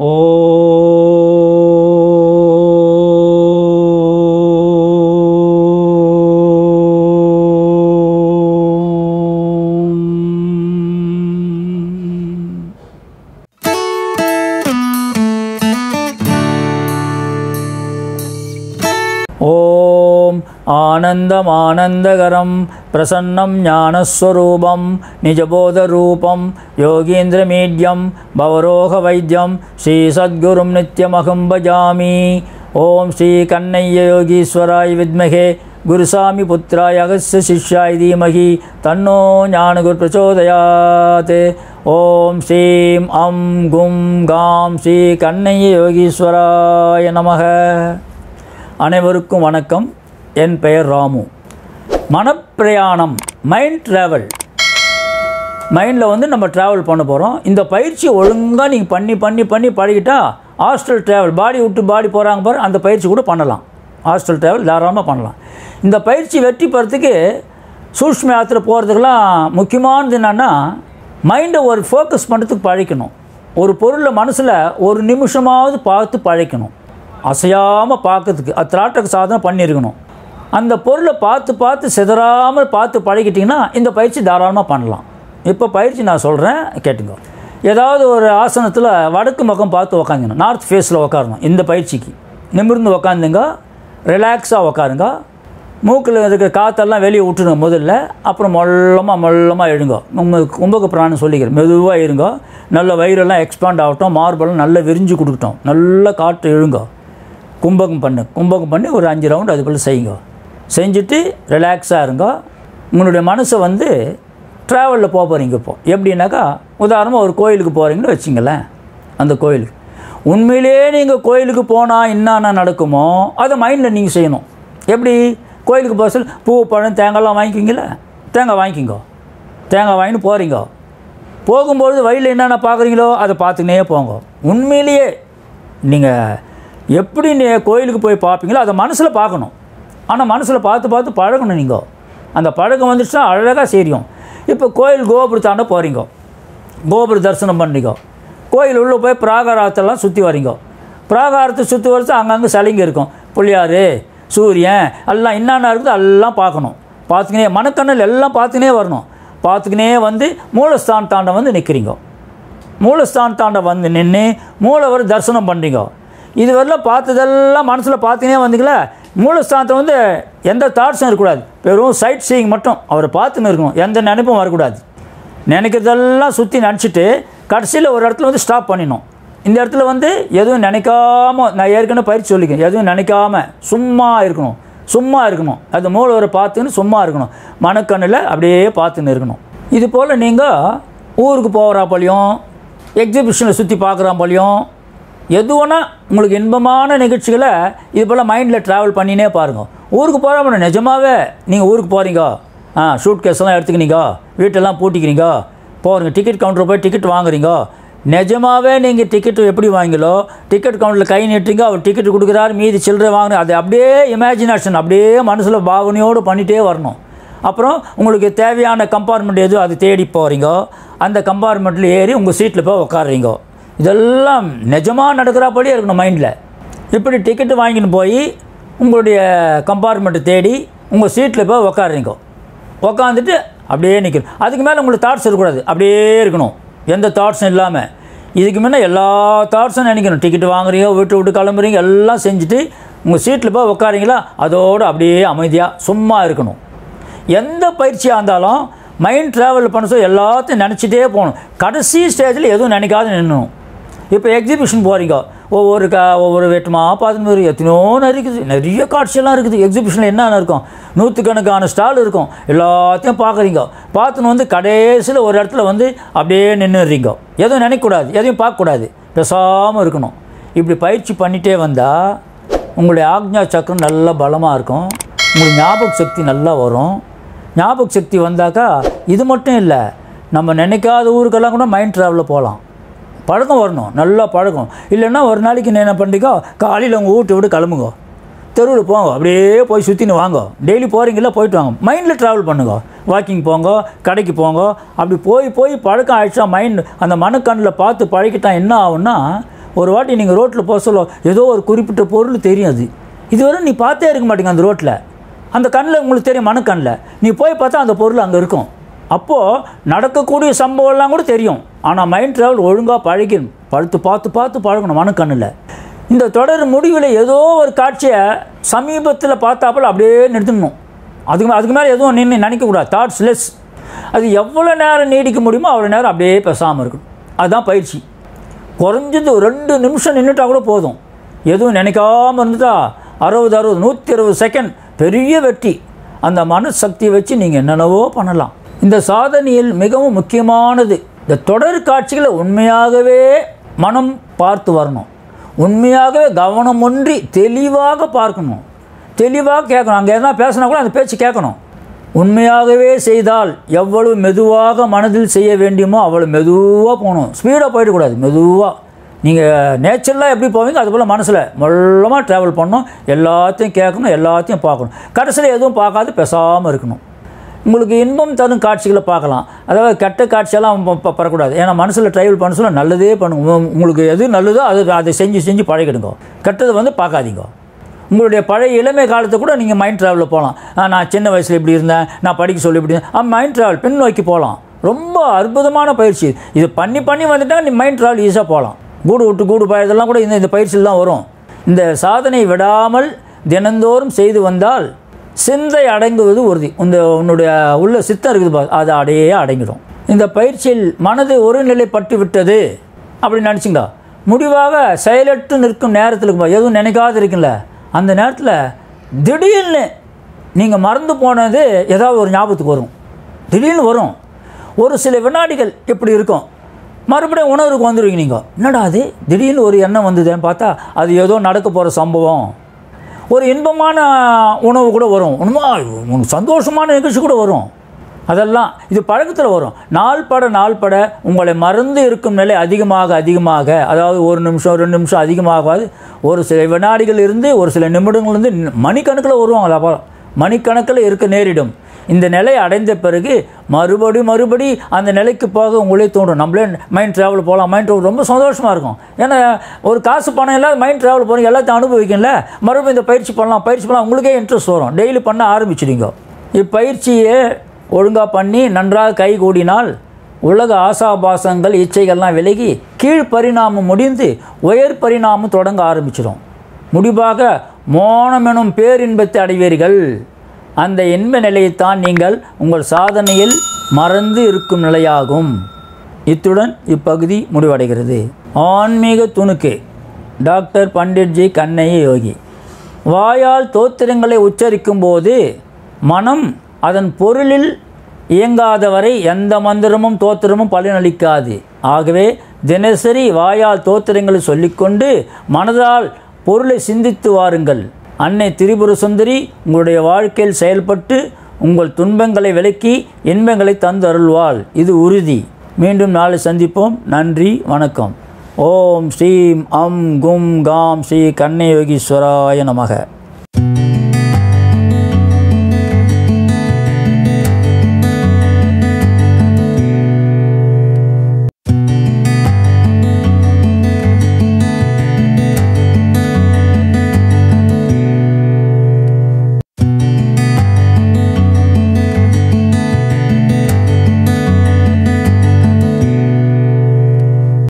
ஓம் ॐ आनन्दमानन्दकरं प्रसन्नं ज्ञानस्वरूपं निजबोधरूपं योगीन्द्रमीड्यं भवरोगवैद्यं श्रीसद्गुरुं नित्यमहं भजामि ॐ श्रीकन्नय्ययोगीश्वराय विद्महे गुरुसामि पुत्राय अगस्य शिष्याय धीमहि तन्नो ज्ञानगुरु प्रचोदयात् ॐ श्रीं अं गुं गां श्रीकन्नय्ययोगीश्वराय नमः அனைவருக்கும் வணக்கம் என் பெயர் ராமு மனப்பிரயாணம் மைண்ட் ட்ராவல் மைண்டில் வந்து நம்ம ட்ராவல் பண்ண போகிறோம் இந்த பயிற்சி ஒழுங்காக நீங்கள் பண்ணி பண்ணி பண்ணி பழகிட்டா ஹாஸ்டல் ட்ராவல் பாடி விட்டு பாடி போகிறாங்க பாரு அந்த பயிற்சி கூட பண்ணலாம் ஹாஸ்டல் ட்ராவல் தாராளமாக பண்ணலாம் இந்த பயிற்சி வெற்றி பெறத்துக்கு சூஷ்ம யாத்திரை போகிறதுக்கெல்லாம் முக்கியமானது என்னென்னா மைண்டை ஒரு ஃபோக்கஸ் பண்ணுறதுக்கு பழக்கணும் ஒரு பொருளை மனசில் ஒரு நிமிஷமாவது பார்த்து பழக்கணும் அசையாமல் பார்க்கறதுக்கு அது திராட்டக்கு சாதனை பண்ணியிருக்கணும் அந்த பொருளை பார்த்து பார்த்து சிதறாமல் பார்த்து பழகிட்டிங்கன்னா இந்த பயிற்சி தாராளமாக பண்ணலாம் இப்போ பயிற்சி நான் சொல்கிறேன் கேட்டுங்க ஏதாவது ஒரு ஆசனத்தில் வடக்கு பக்கம் பார்த்து உக்காந்துங்க நார்த் ஃபேஸில் உட்காரணும் இந்த பயிற்சிக்கு நிமிர்ந்து உக்காந்துங்க ரிலாக்ஸாக உக்காருங்க மூக்கில் இருக்கிற காற்றெல்லாம் வெளியே விட்டுருங்க முதல்ல அப்புறம் மொல்லமாக மொல்லமாக எழுங்க நம்ம கும்பக பிராணம் சொல்லிக்கிறேன் மெதுவாக இருங்க நல்ல வயிறெல்லாம் எக்ஸ்பாண்ட் ஆகட்டும் மார்பெல்லாம் நல்லா விரிஞ்சு கொடுக்கட்டும் நல்ல காற்று எழுங்க கும்பகம் பண்ணு கும்பகம் பண்ணி ஒரு அஞ்சு ரவுண்டு அதுக்குள்ளே செய்யுங்க செஞ்சுட்டு ரிலாக்ஸாக இருங்க உங்களுடைய மனசை வந்து ட்ராவலில் போக போகிறீங்க இப்போ எப்படின்னாக்கா உதாரணமாக ஒரு கோயிலுக்கு போகிறீங்கன்னு வச்சிங்களேன் அந்த கோயிலுக்கு உண்மையிலேயே நீங்கள் கோயிலுக்கு போனால் என்னென்ன நடக்குமோ அதை மைண்டில் நீங்கள் செய்யணும் எப்படி கோயிலுக்கு போக சொல்ல பூ பழம் தேங்காய்லாம் வாங்கிக்கிங்களா தேங்காய் வாங்கிக்கிங்க தேங்காய் வாங்கிட்டு போகிறீங்க போகும்பொழுது வழியில் என்னென்ன பார்க்குறீங்களோ அதை பார்த்துக்கினே போங்க உண்மையிலேயே நீங்கள் எப்படி நீ கோயிலுக்கு போய் பார்ப்பீங்களோ அதை மனசில் பார்க்கணும் ஆனால் மனசில் பார்த்து பார்த்து பழகணும் நீங்கள் அந்த பழக்கம் வந்துச்சுன்னா அழகாக சரியும் இப்போ கோயில் கோபுரத்தாண்ட போகிறீங்க கோபுர தரிசனம் பண்ணீங்க கோயில் உள்ளே போய் பிராகாரத்தெல்லாம் சுற்றி வரீங்க பிராகாரத்தை சுற்றி வரைச்சு அங்கங்கே சிலைங்க இருக்கும் புள்ளியார் சூரியன் எல்லாம் என்னென்ன இருக்குதோ எல்லாம் பார்க்கணும் பார்த்துக்கினே மனக்கண்ணில் எல்லாம் பார்த்துக்கினே வரணும் பார்த்துக்கினே வந்து மூலஸ்தானத்தாண்ட வந்து நிற்கிறீங்க மூலஸ்தானத்தாண்ட வந்து நின்று மூலவர் தரிசனம் பண்ணுறீங்க இதுவரையிலும் பார்த்ததெல்லாம் மனசில் பார்த்துனே வந்தீங்களா மூலஸ்தானத்தை வந்து எந்த தாட்ஸும் இருக்கக்கூடாது வெறும் சைட் சீயிங் மட்டும் அவரை பார்த்துன்னு இருக்கணும் எந்த நினைப்பும் வரக்கூடாது நினைக்கிறதெல்லாம் சுற்றி நினச்சிட்டு கடைசியில் ஒரு இடத்துல வந்து ஸ்டாப் பண்ணிடணும் இந்த இடத்துல வந்து எதுவும் நினைக்காம நான் ஏற்கனவே பயிற்சி சொல்லிக்கிறேன் எதுவும் நினைக்காம சும்மா இருக்கணும் சும்மா இருக்கணும் அது மூலவரை பார்த்துன்னு சும்மா இருக்கணும் மனக்கண்ணில் அப்படியே பார்த்துன்னு இருக்கணும் இது போல் நீங்கள் ஊருக்கு போகிறா போலையும் எக்ஸிபிஷனில் சுற்றி பார்க்குறா போலையும் எது வேணா உங்களுக்கு இன்பமான நிகழ்ச்சிகளை இது போல் மைண்டில் ட்ராவல் பண்ணினே பாருங்கள் ஊருக்கு போகிற நிஜமாகவே நீங்கள் ஊருக்கு போகிறீங்க ஆ ஷூட் கேஸ்லாம் எடுத்துக்கினீங்க வீட்டெல்லாம் பூட்டிக்கிறீங்க போகிறீங்க டிக்கெட் கவுண்டர் போய் டிக்கெட் வாங்குறீங்க நிஜமாகவே நீங்கள் டிக்கெட்டு எப்படி வாங்கிலோ டிக்கெட் கவுண்டரில் கை நீட்டுறீங்க அவர் டிக்கெட் கொடுக்குறாரு மீதி சில்லறை வாங்குற அது அப்படியே இமேஜினேஷன் அப்படியே மனசில் பாவனையோடு பண்ணிகிட்டே வரணும் அப்புறம் உங்களுக்கு தேவையான கம்பார்ட்மெண்ட் எது அது தேடி போகிறீங்க அந்த கம்பார்ட்மெண்ட்டில் ஏறி உங்கள் சீட்டில் போய் உட்காடுறீங்க இதெல்லாம் நிஜமாக நடக்கிறப்படியே இருக்கணும் மைண்டில் இப்படி டிக்கெட்டு வாங்கின்னு போய் உங்களுடைய கம்பார்ட்மெண்ட்டை தேடி உங்கள் சீட்டில் போய் உக்காடுறீங்க உக்காந்துட்டு அப்படியே நிற்கணும் அதுக்கு மேலே உங்களுக்கு தாட்ஸ் இருக்கக்கூடாது அப்படியே இருக்கணும் எந்த தாட்ஸும் இல்லாமல் இதுக்கு முன்னே எல்லா தாட்ஸும் நினைக்கணும் டிக்கெட் வாங்குறீங்க வீட்டு விட்டு கிளம்புறீங்க எல்லாம் செஞ்சுட்டு உங்கள் சீட்டில் போய் உட்காரீங்களா அதோடு அப்படியே அமைதியாக சும்மா இருக்கணும் எந்த பயிற்சியாக இருந்தாலும் மைண்ட் ட்ராவல் பண்ண சொல்ல எல்லாத்தையும் நினச்சிட்டே போகணும் கடைசி ஸ்டேஜில் எதுவும் நினைக்காத நின்னணும் இப்போ எக்ஸிபிஷன் போகிறீங்க ஒவ்வொரு க ஒவ்வொரு வெட்டுமா பார்த்துன்னு எத்தனையோ இருக்குது நிறைய காட்சியெல்லாம் இருக்குது எக்ஸிபிஷனில் என்னென்ன இருக்கும் நூற்றுக்கணக்கான ஸ்டால் இருக்கும் எல்லாத்தையும் பார்க்குறீங்க பார்த்துன்னு வந்து கடைசியில் ஒரு இடத்துல வந்து அப்படியே நின்றுறீங்க எதுவும் நினைக்கக்கூடாது எதையும் பார்க்கக்கூடாது பேசாமல் இருக்கணும் இப்படி பயிற்சி பண்ணிகிட்டே வந்தால் உங்களுடைய ஆக்ஞா சக்கரம் நல்ல பலமாக இருக்கும் உங்களுக்கு ஞாபக சக்தி நல்லா வரும் ஞாபக சக்தி வந்தாக்கா இது மட்டும் இல்லை நம்ம நினைக்காத ஊருக்கெல்லாம் கூட மைண்ட் ட்ராவலில் போகலாம் பழக்கம் வரணும் நல்லா பழக்கம் இல்லைன்னா ஒரு நாளைக்கு நீ என்ன பண்ணுறீங்க காலையில் உங்கள் வீட்டை விட்டு கிளம்புங்க தெருவில் போங்க அப்படியே போய் சுற்றின்னு வாங்க டெய்லி போகிறீங்களா போயிட்டு வாங்க மைண்டில் ட்ராவல் பண்ணுங்க வாக்கிங் போங்க கடைக்கு போங்க அப்படி போய் போய் பழக்கம் ஆயிடுச்சா மைண்ட் அந்த மனக்கண்ணில் பார்த்து பழகிட்டா என்ன ஆகும்னா ஒரு வாட்டி நீங்கள் ரோட்டில் போக சொல்ல ஏதோ ஒரு குறிப்பிட்ட பொருள் தெரியும் அது இதுவரை நீ பார்த்தே இருக்க மாட்டீங்க அந்த ரோட்டில் அந்த கண்ணில் உங்களுக்கு தெரியும் மனக்கண்ணில் நீ போய் பார்த்தா அந்த பொருள் அங்கே இருக்கும் அப்போது நடக்கக்கூடிய சம்பவம்லாம் கூட தெரியும் ஆனால் மைண்ட் ட்ராவல் ஒழுங்காக பழகிடும் பழுத்து பார்த்து பார்த்து பழகணும் மனக்கண்ணில் இந்த தொடர் முடிவில் ஏதோ ஒரு காட்சியை சமீபத்தில் பார்த்தாப்புல அப்படியே நிறுத்தணும் அதுக்கு அதுக்கு மேலே எதுவும் நின்று நினைக்கக்கூடாது தாட்ஸ் லெஸ் அது எவ்வளோ நேரம் நீடிக்க முடியுமோ அவ்வளோ நேரம் அப்படியே பேசாமல் இருக்கணும் அதுதான் பயிற்சி குறைஞ்சது ஒரு ரெண்டு நிமிஷம் நின்றுட்டா கூட போதும் எதுவும் நினைக்காம இருந்துட்டா அறுபது அறுபது நூற்றி அறுபது செகண்ட் பெரிய வெற்றி அந்த மனசக்தியை வச்சு நீங்கள் என்னென்னவோ பண்ணலாம் இந்த சாதனையில் மிகவும் முக்கியமானது இந்த தொடர் காட்சிகளை உண்மையாகவே மனம் பார்த்து வரணும் உண்மையாகவே கவனம் ஒன்றி தெளிவாக பார்க்கணும் தெளிவாக கேட்கணும் அங்கே எதனா பேசினா கூட அந்த பேச்சு கேட்கணும் உண்மையாகவே செய்தால் எவ்வளவு மெதுவாக மனதில் செய்ய வேண்டியமோ அவ்வளவு மெதுவாக போகணும் ஸ்பீடாக போயிடக்கூடாது மெதுவாக நீங்கள் நேச்சுரலாக எப்படி போவீங்க அதுபோல் மனசில் மெல்லமாக ட்ராவல் பண்ணணும் எல்லாத்தையும் கேட்கணும் எல்லாத்தையும் பார்க்கணும் கடைசியில் எதுவும் பார்க்காது பேசாமல் இருக்கணும் உங்களுக்கு இன்பம் தரும் காட்சிகளை பார்க்கலாம் அதாவது கெட்ட காட்சியெல்லாம் ப- ப- பெறக்கூடாது ஏன்னா மனசில் ட்ரைவல் பண்ண சொல்ல நல்லதே பண்ணுங்க உங்க- உங்களுக்கு எது நல்லதோ அது அதை செஞ்சு செஞ்சு பழகிடுங்க கெட்டது வந்து பார்க்காதீங்க உங்களுடைய பழைய இளமை காலத்தை கூட நீங்கள் மைண்ட் ட்ராவலில் போகலாம் ஆ, நான் சின்ன வயசில் இப்படி இருந்தேன் நான் படிக்க சொல்லி இப்படி இருந்தேன் மைண்ட் ட்ராவல் பின் நோக்கி போகலாம் ரொம்ப அற்புதமான பயிற்சி இது பண்ணி பண்ணி வந்துட்டா நீ மைண்ட் ட்ராவல் ஈஸியாக போகலாம் கூடு விட்டு கூடு பாயதெல்லாம் கூட இந்த இந்த பயிற்சியில் தான் வரும் இந்த சாதனை விடாமல் தினந்தோறும் செய்து வந்தால் சிந்தை அடங்குவது உறுதி இந்த உன்னுடைய உள்ள சித்தம் இருக்குது பாரு, அது அடையே அடங்கிடும் இந்த பயிற்சியில் மனது ஒருநிலைப்பட்டு விட்டது அப்படி நினச்சிங்க முடிவாக செயலற்று நிற்கும் நேரத்தில் இருக்கும்போது எதுவும் நினைக்காது இருக்குல்ல அந்த நேரத்தில் திடீர்னு நீங்கள் மறந்து போனது ஏதாவது ஒரு ஞாபகத்துக்கு வரும் திடீர்னு வரும் ஒரு சில வினாடிகள் இப்படி இருக்கும் மறுபடியும் உணர்வுக்கு வந்துடுவீங்க நீங்கள் என்னடா அது திடீர்னு ஒரு எண்ணம் வந்ததுன்னு பார்த்தா அது ஏதோ நடக்க போகிற சம்பவம் ஒரு இன்பமான உணவு கூட வரும் உண்மை உனக்கு சந்தோஷமான நிகழ்ச்சி கூட வரும் அதெல்லாம் இது பழக்கத்தில் வரும் நாள் பட நாள் பட உங்களை மறந்து இருக்கும் நிலை அதிகமாக அதிகமாக அதாவது ஒரு நிமிஷம் ரெண்டு நிமிஷம் அதிகமாகாது ஒரு சில வினாடிகள் இருந்து ஒரு சில நிமிடங்கள் இருந்து மணிக்கணக்கில் வருவாங்க அப்புறம் மணிக்கணக்கில் இருக்க நேரிடும் இந்த நிலை அடைந்த பிறகு மறுபடி மறுபடி அந்த நிலைக்கு போக உங்களே தோன்றும் நம்மளே மைண்ட் ட்ராவல் போகலாம் மைண்ட் ட்ராவல் ரொம்ப சந்தோஷமாக இருக்கும் ஏன்னா ஒரு காசு பணம் இல்லாத மைண்ட் ட்ராவல் போகிறீங்க எல்லாத்தையும் அனுபவிக்கல மறுபடியும் இந்த பயிற்சி பண்ணலாம் பயிற்சி பண்ணலாம் உங்களுக்கே இன்ட்ரெஸ்ட் வரும் டெய்லி பண்ண ஆரம்பிச்சிடுங்க இப்பயிற்சியை ஒழுங்காக பண்ணி நன்றாக கை கூடினால் உலக ஆசாபாசங்கள் இச்சைகள்லாம் விலகி கீழ் பரிணாமம் முடிந்து உயர் பரிணாமம் தொடங்க ஆரம்பிச்சிடும் முடிவாக மோனம் எனும் பேரின்பத்தை அடைவீர்கள் அந்த இன்ப நிலையைத்தான் நீங்கள் உங்கள் சாதனையில் மறந்து இருக்கும் நிலையாகும் இத்துடன் இப்பகுதி முடிவடைகிறது ஆன்மீக துணுக்கு டாக்டர் பண்டிட்ஜி கண்ணைய யோகி வாயால் தோத்திரங்களை உச்சரிக்கும் போது மனம் அதன் பொருளில் இயங்காதவரை எந்த மந்திரமும் தோத்திரமும் பலனளிக்காது ஆகவே தினசரி வாயால் தோத்திரங்களை சொல்லிக்கொண்டு மனதால் பொருளை சிந்தித்து வாருங்கள் அன்னை திரிபுர சுந்தரி உங்களுடைய வாழ்க்கையில் செயல்பட்டு உங்கள் துன்பங்களை விலக்கி இன்பங்களை தந்து அருள்வாள் இது உறுதி மீண்டும் நாளை சந்திப்போம் நன்றி வணக்கம் ஓம் ஸ்ரீம் அம் கும் காம் ஸ்ரீ கண்ணயோகீஸ்வராய நமக